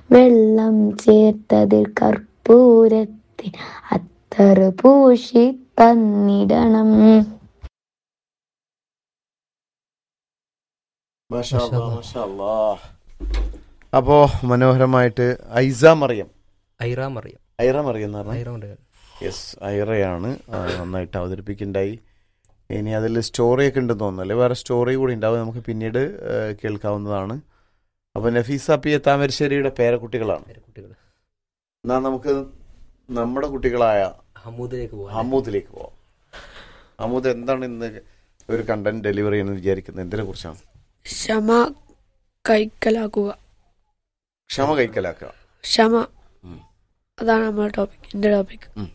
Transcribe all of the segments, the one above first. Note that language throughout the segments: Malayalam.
വെള്ളം ചേർത്തതിൽ കർപ്പൂരത്തിൽ അത്തറ് പൂശി തന്നിടണം മാഷാ അല്ലാ, മാഷാ അല്ലാ. അപ്പോ മനോഹരമായിട്ട് ഐസ മറിയം ഐറ മറിയം ഐറ മറിയം എന്ന് പറഞ്ഞാൽ ഐറ മറിയം യെസ് ഐറയാണ് ആ, നന്നായിട്ട് അവതരിപ്പിക്കുണ്ടായി ഇനി അതിൽ സ്റ്റോറിയൊക്കെ ഉണ്ടെന്ന് തോന്നുന്നു അല്ലേ വേറെ സ്റ്റോറി കൂടി ഉണ്ടാവും നമുക്ക് പിന്നീട് ആ, കേൾക്കാവുന്നതാണ് അപ്പോൾ നഫീസ പി എ താമരശ്ശേരിയുടെ പേരക്കുട്ടികളാണ് കുട്ടികൾ എന്നാൽ നമുക്ക് നമ്മുടെ കുട്ടികളായ ഹമൂദിലേക്ക് പോകാം ഹമൂദിലേക്ക് പോവാം ഹമൂദ് എന്താണ് ഇന്ന് ഒരു കണ്ടന്റ് ഡെലിവറി ചെയ്യുന്നത് വിചാരിക്കുന്നത് എന്തിനെ കുറിച്ചാണ് ക്ഷമ കൈക്കലാക്കുക ക്ഷമ കൈക്കലാക്കുക ക്ഷമ ഉം. അതാണ് നമ്മുടെ ടോപ്പിക് എൻ്റെ ടോപ്പിക് ഉം.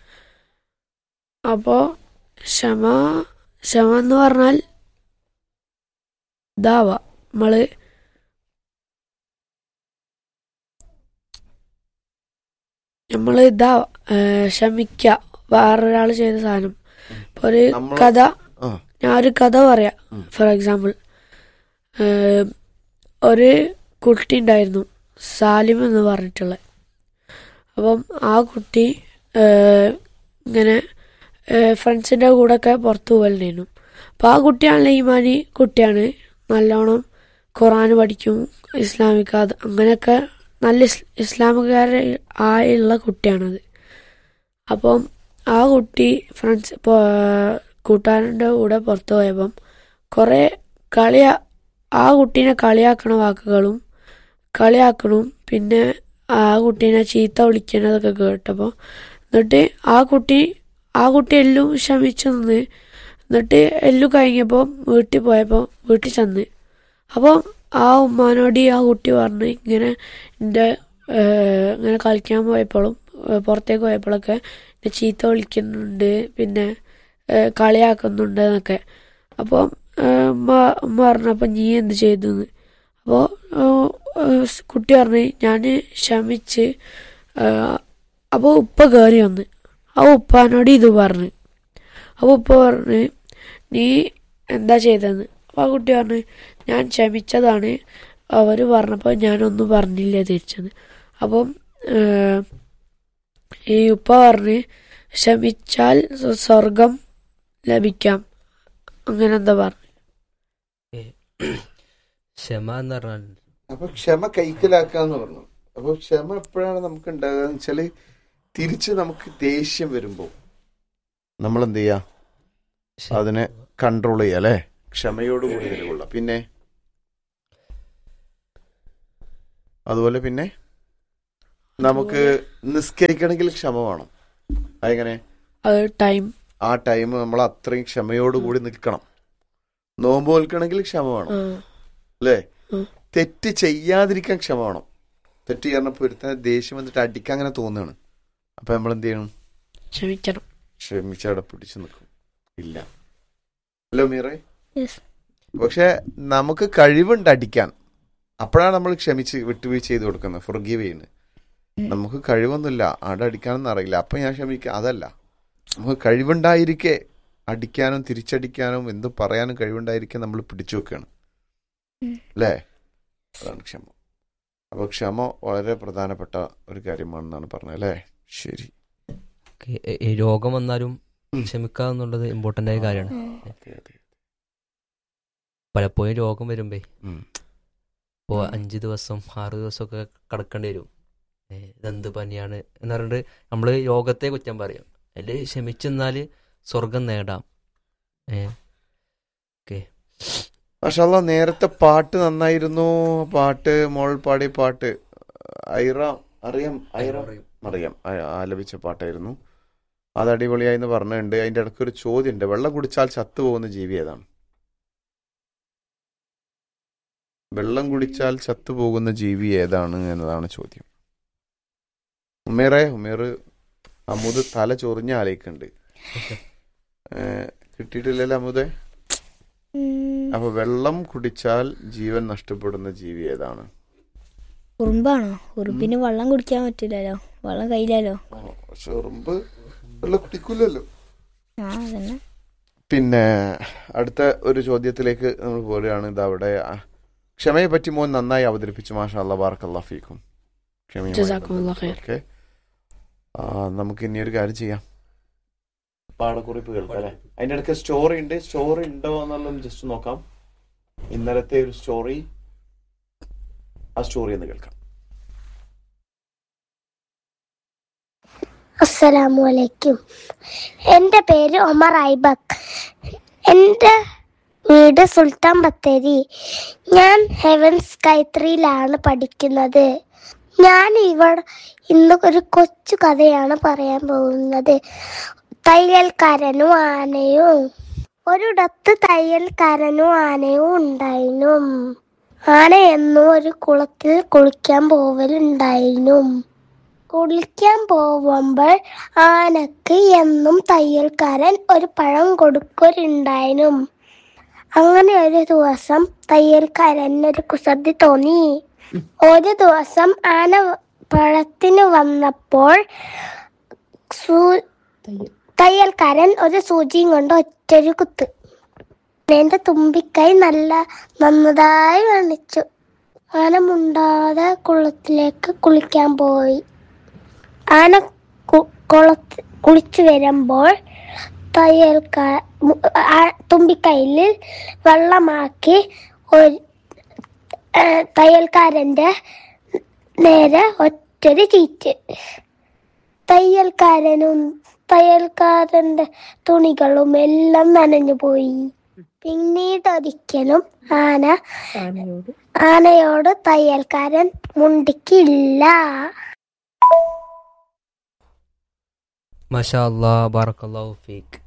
അപ്പോ ക്ഷമ ക്ഷമ എന്ന് പറഞ്ഞാൽ ഇതാവ നമ്മള് നമ്മള് ഇതാ ക്ഷമിക്ക വേറൊരാൾ ചെയ്ത സാധനം ഇപ്പൊ ഒരു നമ്മള് കഥ ആ. ഞാൻ ഒരു കഥ പറയാം ഉം. ഫോർ എക്സാമ്പിൾ ഒരു കുട്ടി ഉണ്ടായിരുന്നു സാലിം എന്ന് പറഞ്ഞിട്ടുള്ള അപ്പം ആ കുട്ടി ഏഹ്, ഇങ്ങനെ ഫ്രണ്ട്സിൻ്റെ കൂടെ ഒക്കെ പുറത്തു പോകലുണ്ടായിരുന്നു അപ്പം ആ കുട്ടിയാണല്ലോ ഈമാനി കുട്ടിയാണ് നല്ലോണം ഖുറാൻ പഠിക്കും ഇസ്ലാമിക അത് അങ്ങനെയൊക്കെ നല്ല ഇസ് ഇസ്ലാമികാര ആയുള്ള കുട്ടിയാണത് അപ്പം ആ കുട്ടി ഫ്രണ്ട്സ് കൂട്ടുകാരൻ്റെ കൂടെ പുറത്തു പോയപ്പം കുറേ കളിയാ ആ കുട്ടീനെ കളിയാക്കണ വാക്കുകളും കളിയാക്കണും പിന്നെ ആ കുട്ടീനെ ചീത്ത വിളിക്കണതൊക്കെ കേട്ടപ്പോൾ എന്നിട്ട് ആ കുട്ടി ആ കുട്ടി എല്ലാം ക്ഷമിച്ചു നിന്ന് എന്നിട്ട് എല്ലാം കഴിഞ്ഞപ്പോൾ വീട്ടിൽ പോയപ്പോൾ വീട്ടിൽ ചെന്ന് അപ്പം ആ ഉമ്മാനോട് ആ കുട്ടി പറഞ്ഞ് ഇങ്ങനെ എൻ്റെ ഇങ്ങനെ കളിക്കാൻ പോയപ്പോഴും ഏഹ് പുറത്തേക്ക് പോയപ്പോഴൊക്കെ എന്നെ ചീത്ത വിളിക്കുന്നുണ്ട് പിന്നെ ഏഹ് കളിയാക്കുന്നുണ്ട് എന്നൊക്കെ അപ്പം ഏഹ് ഉമ്മ ഉമ്മ പറഞ്ഞപ്പോൾ നീ എന്ത് ചെയ്തു എന്ന് അപ്പോൾ കുട്ടി പറഞ്ഞ് ഞാൻ ക്ഷമിച്ച് അപ്പോൾ ഉപ്പ കയറി വന്ന് അപ്പോൾ ഉപ്പാനോട് ഇത് പറഞ്ഞു അപ്പോൾ ഉപ്പ പറഞ്ഞ് നീ എന്താ ചെയ്തതെന്ന് അപ്പോൾ ആ കുട്ടി പറഞ്ഞ് ഞാൻ ക്ഷമിച്ചതാണ് അവർ പറഞ്ഞപ്പോൾ ഞാനൊന്നും പറഞ്ഞില്ല തിരിച്ചെന്ന് അപ്പം ഏഹ്, ഈ ഉപ്പ പറഞ്ഞ് ക്ഷമിച്ചാൽ സ്വ- സ്വർഗം ലഭിക്കാം അങ്ങനെ എന്താ പറഞ്ഞു ക്ഷമ എന്ന് പറഞ്ഞാൽ അപ്പൊ ക്ഷമ കൈക്കലാക്കാന്ന് പറഞ്ഞു അപ്പൊ ക്ഷമ എപ്പോഴാണ് നമുക്ക് ഉണ്ടാകുക വെച്ചാല് തിരിച്ച് നമുക്ക് ദേഷ്യം വരുമ്പോ നമ്മൾ എന്ത് ചെയ്യാ ക്ഷമ- അതിനെ കൺട്രോൾ ചെയ്യുക അല്ലെ ക്ഷമയോടുകൂടി നിലകൊള്ളുക പിന്നെ അതുപോലെ പിന്നെ നമുക്ക് നിസ്കരിക്കണമെങ്കിൽ ക്ഷമ വേണം അതെങ്ങനെ അത് ടൈം ആ ടൈം നമ്മൾ അത്രയും ക്ഷമയോടുകൂടി നിൽക്കണം നോമ്പ് നിൽക്കണമെങ്കിൽ ക്ഷമ വേണം അല്ലേ ഉം. തെറ്റ് ചെയ്യാതിരിക്കാൻ ക്ഷമ വേണം തെറ്റ് ചെയ്യാറിനപ്പോ ഒരുത്തനെ ദേഷ്യം വന്നിട്ട് അടിക്കാൻ അങ്ങനെ തോന്നുകയാണ് അപ്പൊ നമ്മൾ എന്ത് ചെയ്യണം ക്ഷമിക്കണം ക്ഷമിച്ചവിടെ പിടിച്ചു നിൽക്കും ഇല്ല ഹലോ മീറേ Yes. പക്ഷെ നമുക്ക് കഴിവുണ്ട് അടിക്കാൻ അപ്പോഴാണ് നമ്മൾ ക്ഷമിച്ച് വിട്ടുവീഴ്ച ചെയ്ത് കൊടുക്കുന്നത് ഫൊർഗീവ് ചെയ്യുന്നത് ഉം. നമുക്ക് കഴിവൊന്നുമില്ല അവിടെ അടിക്കാനൊന്നും അറിയില്ല അപ്പൊ ഞാൻ ക്ഷമിക്കുക അതല്ല നമുക്ക് കഴിവുണ്ടായിരിക്കെ അടിക്കാനും തിരിച്ചടിക്കാനും എന്തും പറയാനും കഴിവുണ്ടായിരിക്കെ നമ്മൾ പിടിച്ചു വെക്കുകയാണ് ഉം. അല്ലേ അതാണ് ക്ഷമ അപ്പൊ ക്ഷമ വളരെ പ്രധാനപ്പെട്ട ഒരു കാര്യമാണെന്നാണ് പറഞ്ഞത് അല്ലേ ശരി ഈ- ഈ രോഗം വന്നാലും ഉം. ക്ഷമിക്കുക എന്നുള്ളത് ഇമ്പോർട്ടൻ്റ് ആയ കാര്യമാണ് അതെ, അതെ. പലപ്പോഴും രോഗം വരുമ്പേ ഉം. ഇപ്പോൾ അഞ്ച് ദിവസം ആറ് ദിവസമൊക്കെ കിടക്കേണ്ടി വരും ഏ, ഇതെന്ത് പനിയാണ് എന്ന് പറഞ്ഞിട്ട് നമ്മൾ രോഗത്തെ കുറ്റം പറയും അതിൽ ക്ഷമിച്ചെന്നാൽ സ്വർഗം നേടാം ഏ ഓക്കെ മാഷാല്ല നേരത്തെ പാട്ട് നന്നായിരുന്നു പാട്ട് മോൾ പാടിയ പാട്ട് ഐറ അറിയാം ഐറ അറിയാം ആ- ആലപിച്ച പാട്ടായിരുന്നു അത് അടിപൊളിയായി എന്ന് പറഞ്ഞിട്ടുണ്ട് അതിന്റെ ഇടയ്ക്ക് ഒരു ചോദ്യമുണ്ട് വെള്ളം കുടിച്ചാൽ ചത്തുപോകുന്ന ജീവി ഏതാണ് വെള്ളം കുടിച്ചാൽ ചത്തുപോകുന്ന ജീവി ഏതാണ് എന്നതാണ് ചോദ്യം ഉമേറെ ഉമേർ അമുദ് തല ചൊറിഞ്ഞ ആലേക്കുണ്ട് കിട്ടിയിട്ടില്ലല്ലോ അമുദേ ഉം, അപ്പൊ വെള്ളം കുടിച്ചാൽ ജീവൻ നഷ്ടപ്പെടുന്ന ജീവി ഏതാണ് ഉറുമ്പാണോ ഉറുമ്പിന് വെള്ളം കുടിക്കാൻ പറ്റില്ലല്ലോ വെള്ളം കയ്യിലല്ലോ ചെറുമ്പ് വെള്ളം കുടിക്കില്ലല്ലോ ആ അതന്നെ പിന്നെ അടുത്ത ഒരു ചോദ്യത്തിലേക്ക് നമ്മൾ പോരുകയാണ് ഇത് അവിടെ ക്ഷമയെ പറ്റി മോൻ നന്നായി അവതരിപ്പിച്ചു മാഷാ അല്ലാ ബാർക്ക് ഫീക്കും ക്ഷമയുമായി ജസാക്കുമുല്ലാ ഖൈർ. ഓക്കെ നമുക്ക് ഇനി ഒരു കാര്യം ചെയ്യാം പാടക്കുറിപ്പ് കേൾക്കാം അല്ലെ അതിന്റെ ഇടയ്ക്ക് സ്റ്റോറി ഉണ്ട് സ്റ്റോറി ഉണ്ടോ എന്നുള്ളത് ജസ്റ്റ് നോക്കാം ഇന്നലത്തെ ഒരു സ്റ്റോറി ആ സ്റ്റോറി ഒന്ന് കേൾക്കാം അസ്സലാമു അലൈക്കും എൻ്റെ പേര് ഒമർ ഐബക് എൻ്റെ വീട് സുൽത്താൻ ബത്തേരി ഞാൻ ഹെവൻസ് കൈത്രിയിലാണ് പഠിക്കുന്നത് ഞാൻ ഇവിടെ ഇന്ന് ഒരു കൊച്ചു കഥയാണ് പറയാൻ പോകുന്നത് തയ്യൽക്കാരനും ആനയും ഒരിടത്ത് തയ്യൽക്കാരനും ആനയും ഉണ്ടായിരുന്നു ആന എന്നും ഒരു കുളത്തിൽ കുളിക്കാൻ പോവലുണ്ടായിരുന്നു കുളിക്കാൻ പോകുമ്പോൾ ആനക്ക് എന്നും തയ്യൽക്കാരൻ ഒരു പഴം കൊടുക്കലുണ്ടായിരുന്നു അങ്ങനെ ഒരു ദിവസം തയ്യൽക്കാരൻ ഒരു കുസൃതി തോന്നി ഒരു ദിവസം ആന പഴത്തിന് വന്നപ്പോൾ സൂ- തയ്യൽക്കാരൻ ഒരു സൂചിയും കൊണ്ട് ഒറ്റൊരു കുത്ത് എന്റെ തുമ്പിക്കൈ നല്ല നന്നതായി കാണിച്ചു ആന മുണ്ടാതെ കുളത്തിലേക്ക് കുളിക്കാൻ പോയി ആന കു- കുളത്ത് കുളിച്ചു വരുമ്പോൾ തയ്യൽക്കാ മു- ആ- തുമ്പിക്കൈയിൽ വെള്ളമാക്കി ഒരു ഏ, തയ്യൽക്കാരന്റെ നേരെ ഒറ്റൊരു ചീറ്റ് തയ്യൽക്കാരനും തയ്യൽക്കാരന്റെ തുണികളും എല്ലാം നനഞ്ഞു പോയി പിന്നീട് ഒരിക്കലും ആന ആനയോട് തയ്യൽക്കാരൻ മുണ്ടിക്കില്ല മഷാ അല്ലാ ബാറക്കല്ലാഹു ഫീക്ക്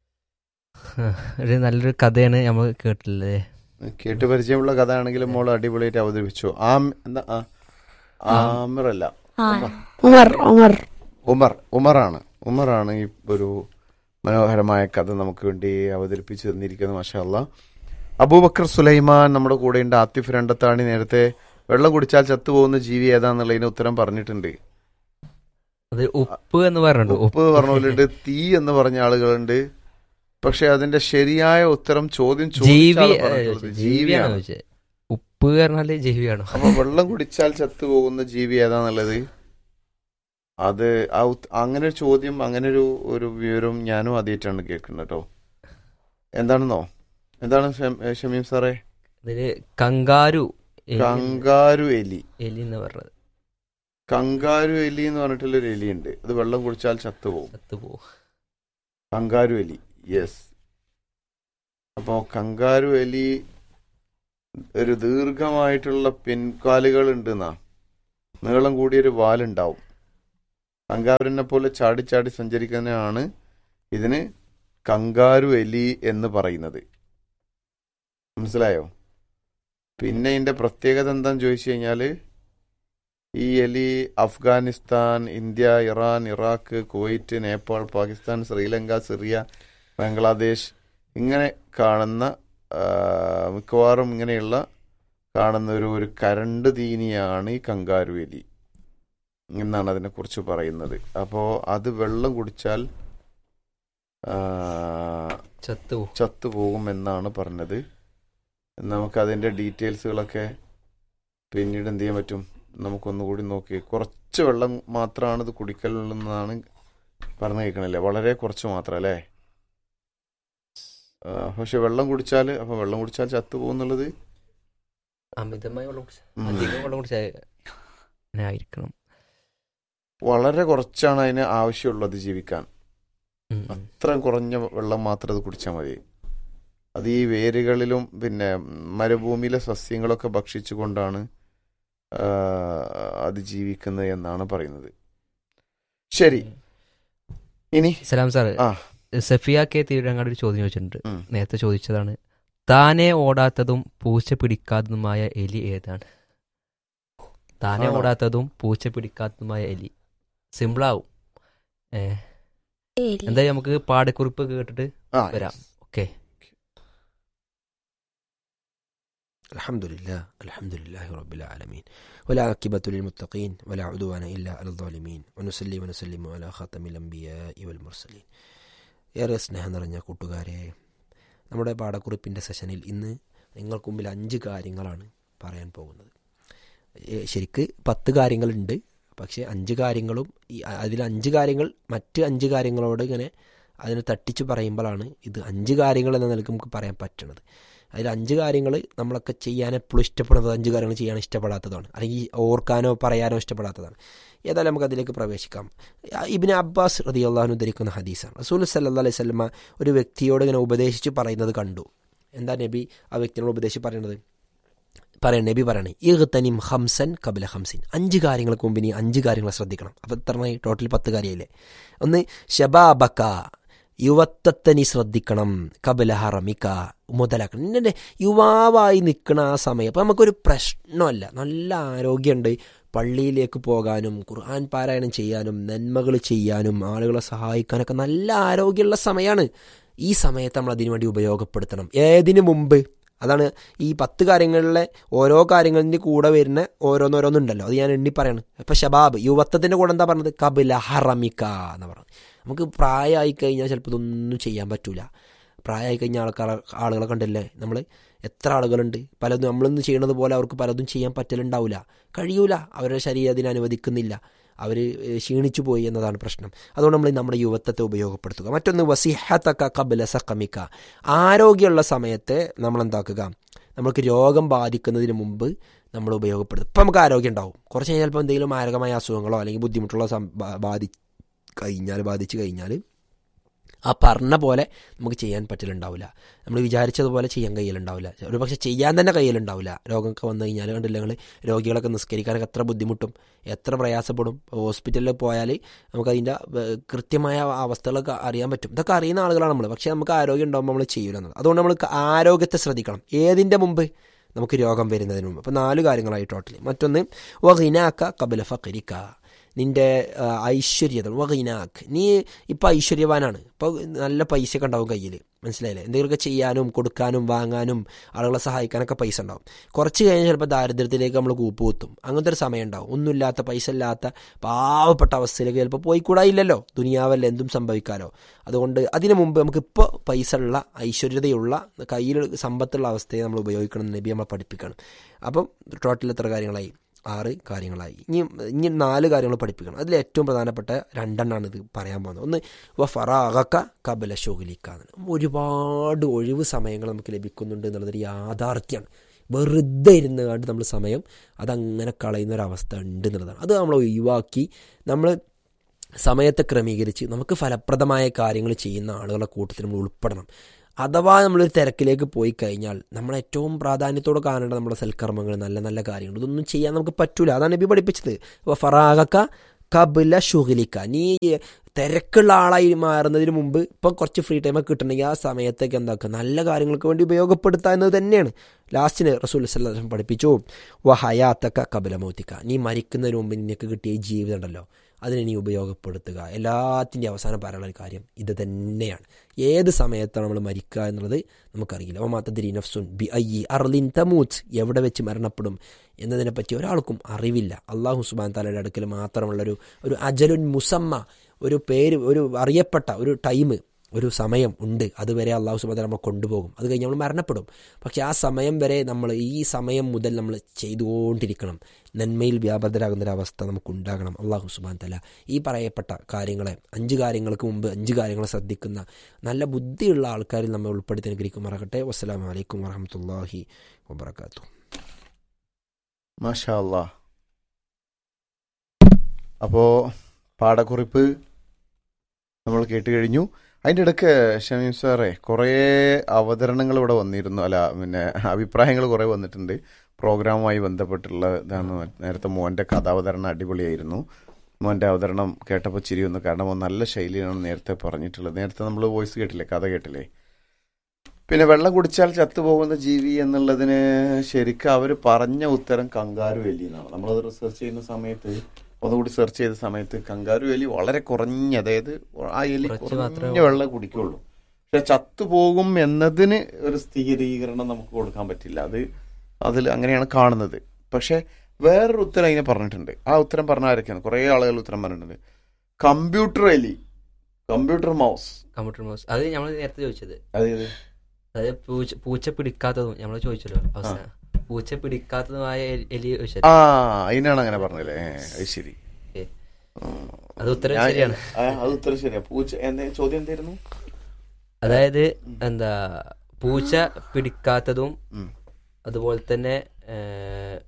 ഒരു നല്ലൊരു കഥയാണ് നമ്മൾ കേട്ടില്ലേ കേട്ട് പരിചയമുള്ള കഥ ആണെങ്കിലും മോൾ അടിപൊളിയായിട്ട് അവതരിപ്പിച്ചു ആം എന്താ ആ, ആമിറല്ല ആ ഉമർ ഉമർ ഉമർ ഉമറാണ് ഉമറാണ് ഈ ഒരു മനോഹരമായ കഥ നമുക്ക് വേണ്ടി അവതരിപ്പിച്ചു തന്നിരിക്കുന്നത് മഷാല്ല അബൂബക്കർ സുലൈമാൻ നമ്മുടെ കൂടെയുണ്ട് ആത്തിഫ് രണ്ടത്താണി നേരത്തെ വെള്ളം കുടിച്ചാൽ ചത്തുപോകുന്ന ജീവി ഏതാന്നുള്ളതിന് ഉത്തരം പറഞ്ഞിട്ടുണ്ട് അത് ഉപ്പ് എന്ന് പറഞ്ഞിട്ടുണ്ട് ഉപ്പ് പറഞ്ഞവരുണ്ട് തീ എന്ന് പറഞ്ഞ ആളുകളുണ്ട് പക്ഷെ അതിന്റെ ശരിയായ ഉത്തരം ചോദ്യം ചോദിച്ച ജീവി ആള് ഏ, പറഞ്ഞിട്ടുള്ളത് ജീവിയാണോ ജീവിയാണ് ചോദിച്ചത് ഉപ്പ് പറഞ്ഞാല് ജീവിയാണോ അപ്പൊ വെള്ളം കുടിച്ചാൽ ചത്തുപോകുന്ന ജീവി ഏതാന്നുള്ളത് അത് ആ ഉത്ത- അങ്ങനെ ഒരു ചോദ്യം അങ്ങനെ ഒരു ഒരു വിവരം ഞാനും ആദ്യമായിട്ടാണ് കേൾക്കുന്നത് കേട്ടോ എന്താണെന്നോ എന്താണ് ഷം- ഏ, ഷമീം സാറേ ഇതില് കങ്കാരു എലി- കങ്കാരു എലി എലി എന്ന് പറഞ്ഞത് കങ്കാരു എലി എന്ന് പറഞ്ഞിട്ടുള്ള ഒരു എലിയുണ്ട് അത് വെള്ളം കുടിച്ചാൽ ചത്തുപോകും ചത്തുപോകും കങ്കാരു എലി യെസ് അപ്പോ കങ്കാരു എലി ഒരു ദീർഘമായിട്ടുള്ള പിൻകാലുകൾ ഉണ്ടെന്നാ നീളം കൂടിയൊരു വാലുണ്ടാവും കങ്കാരുവിനെ പോലെ ചാടി ചാടി സഞ്ചരിക്കുന്നതാണ് ഇതിന് കങ്കാരു എലി എന്ന് പറയുന്നത് മനസ്സിലായോ പിന്നെ ഇതിന്റെ പ്രത്യേകത എന്താന്ന് ചോദിച്ചു കഴിഞ്ഞാല് ഈ എലി Afghanistan India Iran Iraq Kuwait Nepal Pakistan Sri Lanka Syria Bangladesh ഇങ്ങനെ കാണുന്ന ആ, മിക്കവാറും ഇങ്ങനെയുള്ള കാണുന്ന ഒരു ഒരു കരണ്ട് തീനിയാണ് ഈ കങ്കാരു എലി എന്നാണ് അതിനെക്കുറിച്ച് പറയുന്നത് അപ്പോൾ അത് വെള്ളം കുടിച്ചാൽ ആ, ചത്തുപോകും ചത്തുപോകും എന്നാണ് പറഞ്ഞത് നമുക്കതിൻ്റെ ഡീറ്റെയിൽസുകളൊക്കെ പിന്നീട് എന്ത് ചെയ്യാൻ പറ്റും നമുക്കൊന്നുകൂടി നോക്കി കുറച്ച് വെള്ളം മാത്രമാണ് ഇത് കുടിക്കലുള്ളതെന്നാണ് പറഞ്ഞു കേൾക്കണല്ലേ വളരെ കുറച്ച് മാത്രം അല്ലേ ആ, പക്ഷെ വെള്ളം കുടിച്ചാൽ അപ്പൊ വെള്ളം കുടിച്ചാൽ ചത്തുപോകുന്നുള്ളത് അമിതമായി വെള്ളം കുടിച്ചാൽ ഉം. അധികം വെള്ളം കുടിച്ചാൽ അങ്ങനെ ആയിരിക്കണം വളരെ കുറച്ചാണ് അതിന് ആവശ്യമുള്ളത് ജീവിക്കാൻ ഉം, ഉം. അത്രയും കുറഞ്ഞ വെള്ളം മാത്രം അത് കുടിച്ചാൽ മതി അത് ഈ വേരുകളിലും പിന്നെ മരുഭൂമിയിലെ സസ്യങ്ങളൊക്കെ ഭക്ഷിച്ചുകൊണ്ടാണ് ആ, അത് ജീവിക്കുന്നത് എന്നാണ് പറയുന്നത് ശരി ഇനി സലാം സാർ ആ. സഫിയ കെ തിരുരങ്ങാട് ഒരു ചോദ്യം ചോദിച്ചിട്ടുണ്ട് ഉം. നേരത്തെ ചോദിച്ചതാണ് താനെ ഓടാത്തതും പൂച്ച പിടിക്കാത്തതുമായ എലി ഏതാണ് താനെ ആണോ? ഓടാത്തതും പൂച്ച പിടിക്കാത്തതുമായ എലി സിമ്പിളാവും ഏ എലി. എന്തായാലും നമുക്ക് പാടക്കുറിപ്പ് കേട്ടിട്ട് ആ വരാം ഓക്കെ الحمد لله الحمد لله رب العالمين والعاقبة للمتقين ولا عدوان إلا على الظالمين ونصلي ونسلم على خاتم الأنبياء والمرسلين ഏറെ സ്നേഹം നിറഞ്ഞ കൂട്ടുകാരെ നമ്മുടെ പാഠക്കുറിപ്പിൻ്റെ സെഷനിൽ ഇന്ന് നിങ്ങൾക്ക് മുമ്പിൽ അഞ്ച് കാര്യങ്ങളാണ് പറയാൻ പോകുന്നത് ഏ, ശരിക്ക് പത്ത് കാര്യങ്ങളുണ്ട് പക്ഷേ അഞ്ച് കാര്യങ്ങളും ഈ അതിൽ അഞ്ച് കാര്യങ്ങൾ മറ്റ് അഞ്ച് കാര്യങ്ങളോട് ഇങ്ങനെ അതിനെ തട്ടിച്ച് പറയുമ്പോഴാണ് ഇത് അഞ്ച് കാര്യങ്ങൾ എന്ന നിലക്ക് നമുക്ക് പറയാൻ പറ്റണത് അതിൽ അഞ്ച് കാര്യങ്ങൾ നമ്മളൊക്കെ ചെയ്യാൻ എപ്പോഴും ഇഷ്ടപ്പെടുന്നത് അഞ്ച് കാര്യങ്ങൾ ചെയ്യാൻ ഇഷ്ടപ്പെടാത്തതാണ് അല്ലെങ്കിൽ ഓർക്കാനോ പറയാനോ ഇഷ്ടപ്പെടാത്തതാണ് ഏതായാലും നമുക്ക് അതിലേക്ക് പ്രവേശിക്കാം ഇബിന് അബ്ബാസ് റതി അള്ളാഹുന് ധരിക്കുന്ന ഹദീസാണ് റസൂൽ സല്ലാ അലൈഹി സ്വലമ ഒരു വ്യക്തിയോട് ഇങ്ങനെ ഉപദേശിച്ച് പറയുന്നത് കണ്ടു എന്താ നബി ആ വ്യക്തിയോട് ഉപദേശിച്ച് പറയുന്നത് പറയണ നബി പറയണേ ഇഹ്തനിം ഹംസൻ കബല ഹംസിൻ അഞ്ച് കാര്യങ്ങൾക്ക് മുമ്പ് ഇനി അഞ്ച് കാര്യങ്ങൾ ശ്രദ്ധിക്കണം അപ്പം എത്ര ടോട്ടൽ പത്ത് കാര്യമില്ലേ ഒന്ന് ഷബാബക്ക യുവത്വത്തെ നീ ശ്രദ്ധിക്കണം കബല ഹറമിക്ക മുതലാക്കണം നിന്നെ യുവാവായി നിൽക്കണ ആ സമയം അപ്പം നമുക്കൊരു പ്രശ്നമല്ല നല്ല ആരോഗ്യമുണ്ട് പള്ളിയിലേക്ക് പോകാനും ഖുർആൻ പാരായണം ചെയ്യാനും നന്മകൾ ചെയ്യാനും ആളുകളെ സഹായിക്കാനൊക്കെ നല്ല ആരോഗ്യമുള്ള സമയമാണ് ഈ സമയത്ത് നമ്മൾ അതിനു വേണ്ടി ഉപയോഗപ്പെടുത്തണം ഏതിനു മുമ്പ് അതാണ് ഈ പത്ത് കാര്യങ്ങളിലെ ഓരോ കാര്യങ്ങളിൻ്റെ കൂടെ വരുന്ന ഓരോന്നോരോന്നുണ്ടല്ലോ അത് ഞാൻ എണ്ണി പറയണം ഇപ്പം ഷബാബ് യുവത്വത്തിൻ്റെ കൂടെ എന്താ പറഞ്ഞത് കബില ഹറമിക്ക എന്ന് പറഞ്ഞു നമുക്ക് പ്രായമായി കഴിഞ്ഞാൽ ചിലപ്പോൾ ഇതൊന്നും ചെയ്യാൻ പറ്റൂല പ്രായമായി കഴിഞ്ഞ ആൾക്കാർ ആളുകളെ കണ്ടില്ലേ നമ്മൾ എത്ര ആളുകളുണ്ട് പലതും നമ്മളൊന്നും ചെയ്യണത് പോലെ അവർക്ക് പലതും ചെയ്യാൻ പറ്റലുണ്ടാവില്ല കഴിയൂല അവരുടെ ശരീരം അതിന് അനുവദിക്കുന്നില്ല അവർ ക്ഷീണിച്ചു പോയി എന്നതാണ് പ്രശ്നം അതുകൊണ്ട് നമ്മൾ നമ്മുടെ യുവത്വത്തെ ഉപയോഗപ്പെടുത്തുക മറ്റൊന്ന് വസിഹത്തക്ക കബല സക്കമിക്ക ആരോഗ്യമുള്ള സമയത്ത് നമ്മൾ എന്താക്കുക നമുക്ക് രോഗം ബാധിക്കുന്നതിന് മുമ്പ് നമ്മൾ ഉപയോഗപ്പെടുത്തും ഇപ്പം നമുക്ക് ആരോഗ്യം ഉണ്ടാവും കുറച്ച് കഴിഞ്ഞാൽ ചിലപ്പോൾ എന്തെങ്കിലും മാരകമായ അസുഖങ്ങളോ അല്ലെങ്കിൽ ബുദ്ധിമുട്ടുള്ള ബാധി കഴിഞ്ഞാൽ ബാധിച്ചു കഴിഞ്ഞാൽ ആ പറഞ്ഞ പോലെ നമുക്ക് ചെയ്യാൻ പറ്റലുണ്ടാവില്ല നമ്മൾ വിചാരിച്ചതുപോലെ ചെയ്യാൻ കയ്യിലുണ്ടാവില്ല ഒരു പക്ഷേ ചെയ്യാൻ തന്നെ കയ്യിലുണ്ടാവില്ല രോഗമൊക്കെ വന്നു കഴിഞ്ഞാൽ കണ്ടില്ല ഞങ്ങൾ രോഗികളൊക്കെ നിസ്കരിക്കാനൊക്കെ എത്ര ബുദ്ധിമുട്ടും എത്ര പ്രയാസപ്പെടും ഹോസ്പിറ്റലിൽ പോയാൽ നമുക്ക് അതിൻ്റെ കൃത്യമായ അവസ്ഥകളൊക്കെ അറിയാൻ പറ്റും ഇതൊക്കെ അറിയുന്ന ആളുകളാണ് നമ്മൾ പക്ഷേ നമുക്ക് ആരോഗ്യം ഉണ്ടാകുമ്പോൾ നമ്മൾ ചെയ്യില്ല അതുകൊണ്ട് നമ്മൾ ആരോഗ്യത്തെ ശ്രദ്ധിക്കണം ഏതിൻ്റെ മുമ്പ് നമുക്ക് രോഗം വരുന്നതിന് മുമ്പ് അപ്പോൾ നാല് കാര്യങ്ങളായി ടോട്ടലി മറ്റൊന്ന് വഹിനാക്ക കബല ഫക്കരിക്ക നിൻ്റെ ഐശ്വര്യത വകൈനാക്ക് നീ ഇപ്പോൾ ഐശ്വര്യവാനാണ് ഇപ്പോൾ നല്ല പൈസയൊക്കെ ഉണ്ടാവും കയ്യിൽ മനസ്സിലായില്ലേ എന്തെങ്കിലുമൊക്കെ ചെയ്യാനും കൊടുക്കാനും വാങ്ങാനും ആളുകളെ സഹായിക്കാനൊക്കെ പൈസ ഉണ്ടാവും കുറച്ച് കഴിഞ്ഞാൽ ചിലപ്പോൾ ദാരിദ്ര്യത്തിലേക്ക് നമ്മൾ കൂപ്പ് കുത്തും അങ്ങനത്തെ ഒരു സമയം ഉണ്ടാവും ഒന്നുമില്ലാത്ത പൈസ ഇല്ലാത്ത പാവപ്പെട്ട അവസ്ഥയിലേക്ക് ചിലപ്പോൾ പോയിക്കൂടായില്ലല്ലോ ദുനിയാവല്ല എന്തും സംഭവിക്കാലോ അതുകൊണ്ട് അതിനു മുമ്പ് നമുക്കിപ്പോൾ പൈസ ഉള്ള ഐശ്വര്യതയുള്ള കയ്യിൽ സമ്പത്തുള്ള അവസ്ഥയെ നമ്മൾ ഉപയോഗിക്കണം എന്ന് നബി നമ്മളെ പഠിപ്പിക്കണം അപ്പം ടോട്ടൽ എത്ര കാര്യങ്ങളായി ആറ് കാര്യങ്ങളായി ഇനി ഇനി നാല് കാര്യങ്ങൾ പഠിപ്പിക്കണം അതിൽ ഏറ്റവും പ്രധാനപ്പെട്ട രണ്ടെണ്ണമാണ് ഇത് പറയാൻ പോകുന്നത് ഒന്ന് വ ഫറാഗക്ക കബല ഷോഗിലിക്കാന്ന് ഒരുപാട് ഒഴിവ് സമയങ്ങൾ നമുക്ക് ലഭിക്കുന്നുണ്ട് എന്നുള്ളതൊരു യാഥാർത്ഥ്യമാണ് വെറുതെ ഇരുന്ന് കണ്ട് നമ്മൾ സമയം അതങ്ങനെ കളയുന്ന ഒരു അവസ്ഥ ഉണ്ട് എന്നുള്ളതാണ് അത് നമ്മൾ ഒഴിവാക്കി നമ്മൾ സമയത്തെ ക്രമീകരിച്ച് നമുക്ക് ഫലപ്രദമായ കാര്യങ്ങൾ ചെയ്യുന്ന ആളുകളുടെ കൂട്ടത്തിൽ നമ്മൾ ഉൾപ്പെടണം അഥവാ നമ്മളൊരു തിരക്കിലേക്ക് പോയി കഴിഞ്ഞാൽ നമ്മൾ ഏറ്റവും പ്രാധാന്യത്തോടെ കാണേണ്ട നമ്മുടെ സൽക്കർമ്മങ്ങൾ നല്ല നല്ല കാര്യങ്ങൾ ഇതൊന്നും ചെയ്യാൻ നമുക്ക് പറ്റൂല അതാണ് നബി പഠിപ്പിച്ചത് ഫറാഗക്ക കബില ഷുഗലിക്ക നീ തിരക്കുള്ള ആളായി മാറുന്നതിന് മുമ്പ് ഇപ്പം കുറച്ച് ഫ്രീ ടൈം ഒക്കെ കിട്ടണമെങ്കിൽ ആ സമയത്തേക്ക് എന്താക്കുക നല്ല കാര്യങ്ങൾക്ക് വേണ്ടി ഉപയോഗപ്പെടുത്തുക എന്നത് തന്നെയാണ് ലാസ്റ്റിന് റസൂൽ സല്ലാഹം പഠിപ്പിച്ചു വ ഹയാത്തക്ക കബല മോത്തിക്ക നീ മരിക്കുന്നതിന് മുമ്പ് നിനക്ക് കിട്ടിയ ജീവിതം ഉണ്ടല്ലോ അതിനെ നീ ഉപയോഗപ്പെടുത്തുക എല്ലാത്തിൻ്റെ അവസാനം പറയാനുള്ള കാര്യം ഇത് തന്നെയാണ് ഏത് സമയത്താണ് നമ്മൾ മരിക്കുക എന്നുള്ളത് നമുക്കറിയില്ല ഓ മാത്തതിരി നഫ്സുൻ ബി ഐ അർലിൻ തമൂത്ത് എവിടെ വെച്ച് മരണപ്പെടും എന്നതിനെപ്പറ്റി ഒരാൾക്കും അറിവില്ല അള്ളാഹു സുബാൻ താലയുടെ അടുക്കൽ മാത്രമുള്ളൊരു ഒരു അജലുൻ മുസമ്മ ഒരു പേര് ഒരു അറിയപ്പെട്ട ഒരു ടൈം ഒരു സമയം ഉണ്ട് അതുവരെ അള്ളാഹു സുബാൻ നമ്മൾ കൊണ്ടുപോകും അത് കഴിഞ്ഞ് നമ്മൾ മരണപ്പെടും പക്ഷെ ആ സമയം വരെ നമ്മൾ ഈ സമയം മുതൽ നമ്മൾ ചെയ്തുകൊണ്ടിരിക്കണം നന്മയിൽ വ്യാപൃതരാകുന്നൊരവസ്ഥ നമുക്കുണ്ടാകണം അള്ളാഹു സുബാൻ തല ഈ പറയപ്പെട്ട കാര്യങ്ങളെ അഞ്ച് കാര്യങ്ങൾക്ക് മുമ്പ് അഞ്ച് കാര്യങ്ങൾ ശ്രദ്ധിക്കുന്ന നല്ല ബുദ്ധിയുള്ള ആൾക്കാരിൽ നമ്മൾ ഉൾപ്പെടുത്തി അനുഗ്രഹിക്കുമാറാകട്ടെ വസ്സലാം വലൈക്കും വറഹമത്തല്ലാഹി വബർക്കാത്തു മാഷാ അല്ലാ അപ്പോ പാഠക്കുറിപ്പ് നമ്മൾ കേട്ട് കഴിഞ്ഞു അതിൻ്റെ ഇടയ്ക്ക് ഷമീം സാറേ കുറേ അവതരണങ്ങൾ ഇവിടെ വന്നിരുന്നു അല്ല പിന്നെ അഭിപ്രായങ്ങൾ കുറേ വന്നിട്ടുണ്ട് പ്രോഗ്രാമുമായി ബന്ധപ്പെട്ടുള്ള ഇതാണ് നേരത്തെ മോൻ്റെ കഥാവതരണം അടിപൊളിയായിരുന്നു മോൻ്റെ അവതരണം കേട്ടപ്പോൾ ചിരി വന്നു കാരണം അവൻ നല്ല ശൈലിയാണ് നേരത്തെ പറഞ്ഞിട്ടുള്ളത് നേരത്തെ നമ്മൾ വോയിസ് കേട്ടില്ലേ കഥ കേട്ടില്ലേ പിന്നെ വെള്ളം കുടിച്ചാൽ ചത്തുപോകുന്ന ജീവി എന്നുള്ളതിന് ശരിക്കും അവർ പറഞ്ഞ ഉത്തരം കങ്കാരു എലി എന്നാണ് നമ്മളത് റിസർച്ച് ചെയ്യുന്ന സമയത്ത് ഒന്നുകൂടി സെർച്ച് ചെയ്ത സമയത്ത് കങ്കാരു എലി വളരെ കുറഞ്ഞ അതായത് ആ എലി കുറച്ച് മാത്രമേ കുറഞ്ഞ വെള്ളം കുടിക്കുള്ളൂ പക്ഷെ ചത്തുപോകും എന്നതിന് ഒരു സ്ഥിരീകരണം നമുക്ക് കൊടുക്കാൻ പറ്റില്ല അത് അതിൽ അങ്ങനെയാണ് കാണുന്നത് പക്ഷെ വേറൊരു ഉത്തരം അതിനെ പറഞ്ഞിട്ടുണ്ട് ആ ഉത്തരം പറഞ്ഞ ആരൊക്കെയാണ് കുറേ ആളുകൾ ഉത്തരം പറഞ്ഞിട്ടുണ്ട് കമ്പ്യൂട്ടർ എലി കമ്പ്യൂട്ടർ മൗസ് കമ്പ്യൂട്ടർ മൗസ് അത് നമ്മൾ നേരത്തെ ചോദിച്ചത് അതായത് അതായത് പൂച്ച പൂച്ച പിടിക്കാത്തതും നമ്മൾ ചോദിച്ചല്ലോ അവസാനം പൂച്ച പിടിക്കാത്തതുമായ എലി- എലി ചോദിച്ചത് ആ അതിനാണ് അങ്ങനെ പറഞ്ഞല്ലേ ഏ, അത് ശരി അത് ഉത്തരം ഞാൻ- ശരിയാണ് ആ, അത് ഉത്തരം ശരിയാ പൂച്ച എന്ന ചോദ്യം എന്തായിരുന്നു അതായത് എന്താ പൂച്ച പിടിക്കാത്തതും ഉം. അതുപോലെ തന്നെ ഏഹ്,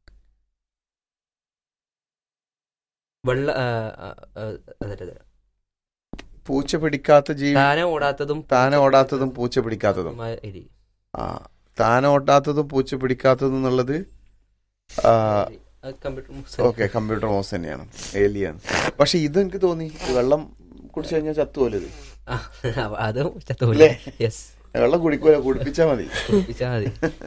വെള്ള ആ, ആ, ആ, അതെ, അതെ. പൂച്ച പിടിക്കാത്ത ജീവി താനെ ഓടാത്തതും താനെ ഓടാത്തതും പൂച്ച പിടിക്കാത്തതും മായ എലി. ആ താനെ ഓടാത്തതും പൂച്ച പിടിക്കാത്തതും എന്നുള്ളത് ആ, അത് കമ്പ്യൂട്ടർ ഓക്കെ കമ്പ്യൂട്ടർ മൗസ് തന്നെയാണ് ഏലിയാണ് പക്ഷെ ഇത് എനിക്ക് തോന്നി ഇത് വെള്ളം കുടിച്ചു കഴിഞ്ഞാൽ ചത്തുപോലെ ഇത് ആ, അതും ചത്തുപോയി ഇല്ലേ? യെസ് വെള്ളം കുടിക്കൂല കുടിപ്പിച്ചാ മതി കുടിപ്പിച്ചാ മതി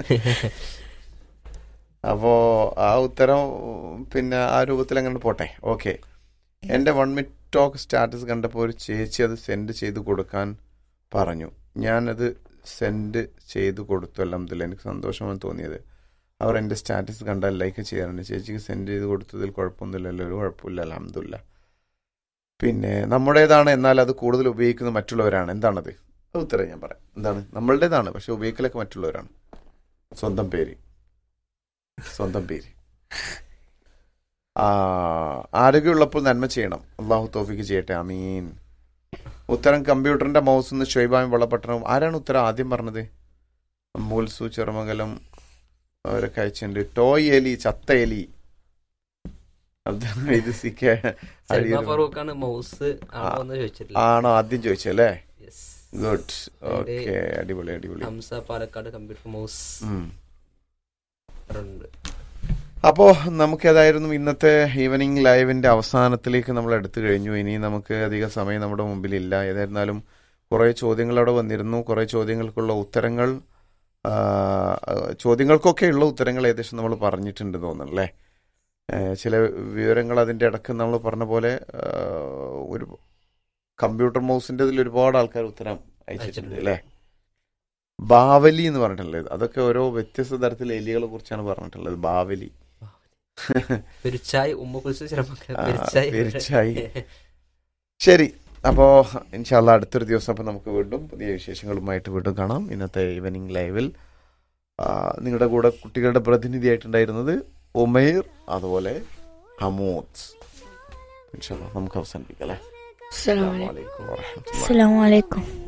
അപ്പോ ആ ഉത്തരം പിന്നെ ആ രൂപത്തിൽ അങ്ങനെ പോട്ടെ ഓക്കെ എന്റെ വൺ മിനിറ്റ് ടോക്ക് സ്റ്റാറ്റസ് കണ്ടപ്പോൾ ഒരു ചേച്ചി അത് സെൻഡ് ചെയ്ത് കൊടുക്കാൻ പറഞ്ഞു ഞാനത് സെൻഡ് ചെയ്ത് കൊടുത്തു അലഹമില്ല എനിക്ക് സന്തോഷമാണ് തോന്നിയത് അവർ എൻ്റെ സ്റ്റാറ്റസ് കണ്ടാൽ ലൈക്ക് ചെയ്യാറുണ്ട് ചേച്ചിക്ക് സെൻഡ് ചെയ്ത് കൊടുത്തതിൽ കുഴപ്പമൊന്നുമില്ലല്ലോ ഒരു കുഴപ്പമില്ല അലഹമില്ല പിന്നെ നമ്മുടേതാണ് എന്നാൽ അത് കൂടുതൽ ഉപയോഗിക്കുന്നത് മറ്റുള്ളവരാണ് എന്താണത് അത് ഉത്തരം ഞാൻ പറയാം എന്താണ് നമ്മളുടേതാണ് പക്ഷെ ഉപയോഗിക്കലൊക്കെ മറ്റുള്ളവരാണ് സ്വന്തം പേര് സ്വന്തം പേര് ആ ആരോഗ്യമുള്ളപ്പോൾ നന്മ ചെയ്യണം അള്ളാഹു തോഫിക്ക് ചെയ്യട്ടെ അമീൻ ഉത്തരം കമ്പ്യൂട്ടറിന്റെ മൗസ് നിന്ന് ഷൊയ്ബായും വെള്ളപ്പട്ടണവും ആരാണ് ഉത്തരം ആദ്യം പറഞ്ഞത് മൂൽസു ചെറുമംഗലം അവരൊക്കെ അയച്ചിട്ടുണ്ട് ടോയ് എലി ചത്ത എലി അബ്ദുൽ ഇത് സി കെ സൽമാ അഴിയൂർ. ഫറൂഖാണ് മൗസ് ആണോ എന്ന് ചോദിച്ചിട്ടില്ല ആണോ ആദ്യം ചോദിച്ചല്ലേ യെസ് ഗുഡ് അതിന്റെ ഓക്കെ അടിപൊളി അടിപൊളി ഹംസ പാലക്കാട് കമ്പ്യൂട്ടർ മൗസ് ഉം. ഉണ്ട് അപ്പോൾ നമുക്ക് ഏതായിരുന്നു ഇന്നത്തെ ഈവനിങ് ലൈവിന്റെ അവസാനത്തിലേക്ക് നമ്മൾ എടുത്തു കഴിഞ്ഞു ഇനി നമുക്ക് അധിക സമയം നമ്മുടെ മുമ്പിലില്ല ഏതായിരുന്നാലും കുറേ ചോദ്യങ്ങൾ അവിടെ വന്നിരുന്നു കുറേ ചോദ്യങ്ങൾക്കുള്ള ഉത്തരങ്ങൾ ആ, ചോദ്യങ്ങൾക്കൊക്കെ ഉള്ള ഉത്തരങ്ങൾ ഏകദേശം നമ്മൾ പറഞ്ഞിട്ടുണ്ട് തോന്നുന്നല്ലേ ചില വിവരങ്ങൾ അതിൻ്റെ ഇടക്ക് നമ്മൾ പറഞ്ഞ പോലെ ആ, ഒരു കമ്പ്യൂട്ടർ മൗസിൻ്റെ ഇതിൽ ഒരുപാട് ആൾക്കാർ ഉത്തരം അയച്ചിട്ടുണ്ട് അല്ലേ ബാവലി എന്ന് പറഞ്ഞിട്ടുള്ളത് അതൊക്കെ ഓരോ വ്യത്യസ്ത തരത്തിലെ എലികളെ കുറിച്ചാണ് പറഞ്ഞിട്ടുള്ളത് ബാവലി പെരുച്ചായി ഉമ്മ കുറിച്ച് ചിലപ്പോൾ ആ, പെരുച്ചായി പെരുച്ചായി. ശരി അപ്പോൾ ഇൻഷാല്ല അടുത്തൊരു ദിവസം അപ്പോൾ നമുക്ക് വീണ്ടും പുതിയ വിശേഷങ്ങളുമായിട്ട് വീണ്ടും കാണാം ഇന്നത്തെ ഈവനിങ് ലൈവിൽ ആ, നിങ്ങളുടെ കൂടെ കുട്ടികളുടെ പ്രതിനിധിയായിട്ടുണ്ടായിരുന്നത് ഉമൈർ അതുപോലെ ഹമൂദ് ഇൻഷാല്ല നമുക്ക് അവസാനിപ്പിക്കാം അല്ലേ അസ്സലാമു അലൈക്കും അസ്സലാമു അലൈക്കും വറഹ്മത്തുള്ളാഹി അസ്സലാമു അലൈക്കും